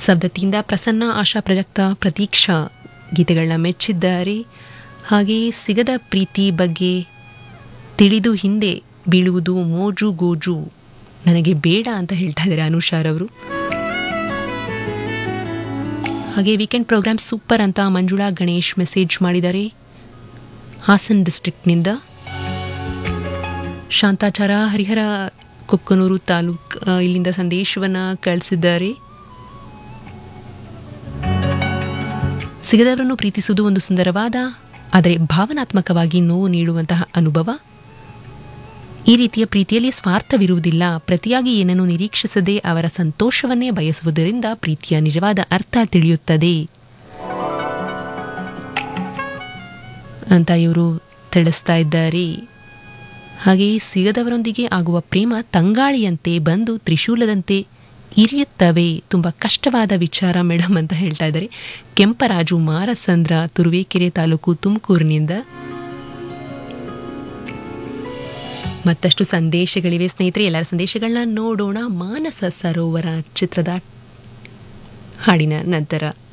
ಸವದತ್ತಿಯಿಂದ ಪ್ರಸನ್ನ ಆಶಾ ಪ್ರಜಕ್ತ ಪ್ರತೀಕ್ಷಾ ಗೀತೆಗಳನ್ನ ಮೆಚ್ಚಿದ್ದಾರೆ ಹಾಗೆ ಸಿಗದ ಪ್ರೀತಿ ಬಗ್ಗೆ ತಿಳಿದು ಹಿಂದೆ ಬೀಳುವುದು ಮೋಜು ಗೋಜು ನನಗೆ ಬೇಡ ಅಂತ ಹೇಳ್ತಾ ಇದ್ದಾರೆ ಅನುಷಾರ್ ಅವರು ಹಾಗೆ ವೀಕೆಂಡ್ ಪ್ರೋಗ್ರಾಮ್ ಸೂಪರ್ ಅಂತ ಮಂಜುಳಾ ಗಣೇಶ್ ಮೆಸೇಜ್ ಮಾಡಿದ್ದಾರೆ ಹಾಸನ್ ಡಿಸ್ಟ್ರಿಕ್ಟ್ನಿಂದ ಶಾಂತಾಚಾರ ಹರಿಹರ ಕೊಕ್ಕನೂರು ತಾಲೂಕ್ ಆ, ಇಲ್ಲಿಂದ ಸಂದೇಶವನ್ನ ಕಳಿಸಿದ್ದಾರೆ ಸಿಗದವರನ್ನು ಪ್ರೀತಿಸುವುದು ಒಂದು ಸುಂದರವಾದ ಆದರೆ ಭಾವನಾತ್ಮಕವಾಗಿ ನೋವು ನೀಡುವಂತಹ ಅನುಭವ ಈ ರೀತಿಯ ಪ್ರೀತಿಯಲ್ಲಿ ಸ್ವಾರ್ಥವಿರುವುದಿಲ್ಲ ಪ್ರತಿಯಾಗಿ ಏನನ್ನು ನಿರೀಕ್ಷಿಸದೆ ಅವರ ಸಂತೋಷವನ್ನೇ ಬಯಸುವುದರಿಂದ ಪ್ರೀತಿಯ ನಿಜವಾದ ಅರ್ಥ ತಿಳಿಯುತ್ತದೆ ಅಂತ ಇವರು ತಿಳಿಸ್ತಾ ಇದ್ದಾರೆ ಹಾಗೆ ಸಿಗದವರೊಂದಿಗೆ ಆಗುವ ಪ್ರೇಮ ತಂಗಾಳಿಯಂತೆ ಬಂದು ತ್ರಿಶೂಲದಂತೆ ಇರಿಯುತ್ತವೆ ತುಂಬ ಕಷ್ಟವಾದ ವಿಚಾರ ಮೇಡಮ್ ಅಂತ ಹೇಳ್ತಾ ಇದ್ದಾರೆ ಕೆಂಪರಾಜು ಮಾರಸಂದ್ರ ತುರುವೇಕೆರೆ ತಾಲೂಕು ತುಮಕೂರಿನಿಂದ ಮತ್ತಷ್ಟು ಸಂದೇಶಗಳಿವೆ ಸ್ನೇಹಿತರೆ ಎಲ್ಲರ ಸಂದೇಶಗಳನ್ನ ನೋಡೋಣ ಮಾನಸ ಸರೋವರ ಚಿತ್ರದ ಹಾಡಿನ ನಂತರ